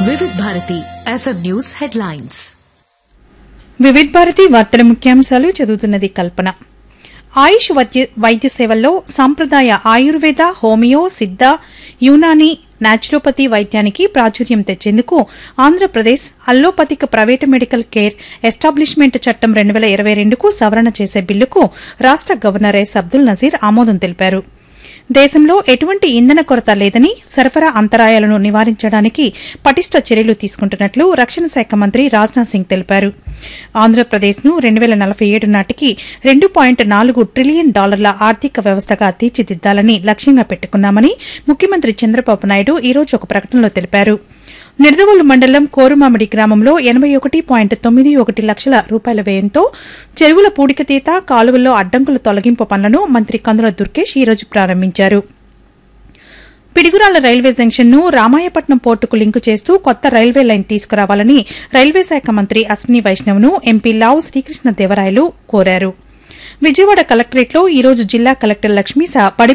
వివిధ Bharati FM news headlines Vividh Bharati వార్తల ముఖ్యాంశాలు చదువుతున్నది కల్పన ఆయుష్ వైద్య వైద్య సేవల్లో సాంప్రదాయ ఆయుర్వేద హోమియో సిద్ధ యునాని నాచురోపతి వైద్యానికి ప్రాచుర్యం తెచ్చేందుకు Andhra Pradesh allopathic private medical care establishment చట్టం రెండు వేల ఇరవై రెండుకు సవరణ చేసే బిల్లుకు రాష్ట గవర్నర్ ఎస్ అబ్దుల్ నజీర్ ఆమోదం తెలిపారు దేశంలో ఎటువంటి ఇంధన కొరత లేదని సరఫరా అంతరాయాలను నివారించడానికి పటిష్ట చర్యలు తీసుకుంటున్నట్లు రక్షణ శాఖ మంత్రి రాజ్నాథ్ సింగ్ తెలిపారు ఆంధ్రప్రదేశ్ను రెండు వేల నలభై ఏడు నాటికి రెండు పాయింట్ నాలుగు ట్రిలియన్ డాలర్ల ఆర్థిక వ్యవస్థగా తీర్చిదిద్దాలని లక్ష్యంగా పెట్టుకున్నామని ముఖ్యమంత్రి చంద్రబాబు నాయుడు ఈ రోజు ఒక ప్రకటనలో తెలిపారు నిడదవోలు మండలం కోరుమామిడి గ్రామంలో ఎనబై ఒకటి పాయింట్ తొమ్మిది ఒకటి లక్షల రూపాయల వ్యయంతో చెరువుల పూడికతీత కాలువల్లో అడ్డంకుల తొలగింపు పనులను మంత్రి కందుల దుర్గేష్ ఈ రోజు ప్రారంభించారు పిడుగురాళ్ల రైల్వే జంక్షన్ ను రామాయపట్నం పోర్టుకు లింకు చేస్తూ కొత్త రైల్వే లైన్ తీసుకురావాలని రైల్వే శాఖ మంత్రి అశ్విని వైష్ణవ్ను ఎంపీ లావు శ్రీకృష్ణదేవరాయలు కోరారు విజయవాడ కలెక్టరేట్లో ఈ రోజు జిల్లా కలెక్టర్ లక్ష్మీశ బడి